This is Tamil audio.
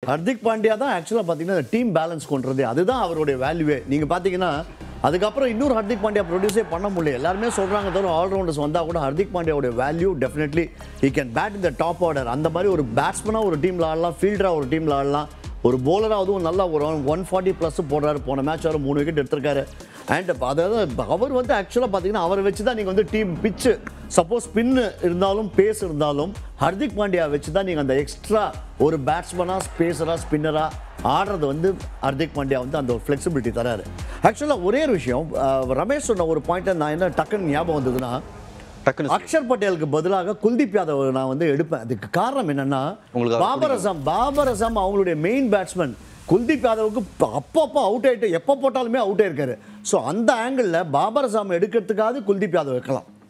ஹர்திக் பாண்டியா தான் ஆக்சுவலாக பார்த்தீங்கன்னா டீம் பேலன்ஸ் கொண்டுறது அதுதான் அவருடைய வேல்யூவே நீங்கள் பார்த்தீங்கன்னா அதுக்கப்புறம் இன்னொரு ஹர்திக் பாண்டியா ப்ரொடியூஸே பண்ண முடியல எல்லாருமே சொல்கிறாங்க தவிர ஆல்ரவுண்டர்ஸ் வந்தால் கூட ஹர்திக் பாண்டியாவுடைய value definitely he can bat in the top order அந்த மாதிரி ஒரு பேட்ஸ்மனாக ஒரு டீமில் ஆடலாம் ஃபீல்டராக ஒரு டீமில் ஆடலாம் ஒரு bowler-ஆ அதுவும் நல்லா ஒரு ஒன் ஃபார்ட்டி ப்ளஸ் போடுறாரு போன மேட்ச் வர மூணு விக்கெட் எடுத்திருக்காரு அண்ட் அதாவது அவர் வந்து ஆக்சுவலாக பார்த்தீங்கன்னா அவரை வச்சு தான் நீங்கள் வந்து டீம் பிச்சு சப்போஸ் ஸ்பின் இருந்தாலும் பேஸ் இருந்தாலும் ஹர்திக் பாண்டியா வச்சு தான் நீங்கள் அந்த எக்ஸ்ட்ரா ஒரு பேட்ஸ்மனாக ஸ்பேஸராக ஸ்பின்னராக ஆடுறது வந்து ஹர்திக் பாண்டியா வந்து அந்த ஒரு ஃப்ளெக்சிபிலிட்டி தராரு ஆக்சுவலாக ஒரே ஒரு விஷயம் அஹ், ரமேஷ் சொன்ன ஒரு பாயிண்ட்டை நான் என்ன டக்குன்னு ஞாபகம் வந்ததுன்னா டக்குன்னு அக்ஷர் பட்டேலுக்கு பதிலாக குல்தீப் யாதவ் நான் வந்து எடுப்பேன் அதுக்கு காரணம் என்னன்னா உங்களுக்கு அவர் பாபர் அசாம் பாபர் அசாம் அவங்களுடைய மெயின் பேட்ஸ்மேன் குல்தீப் யாதவுக்கு ப- அப்பப்போ அவுட் ஆயிட்டு எப்போ போட்டாலுமே அவுட் ஆயிருக்காரு ஸோ அந்த ஆங்கிளில் பாபர் அசாம் எடுக்கிறதுக்காவது குல்தீப் யாதவ் வைக்கலாம்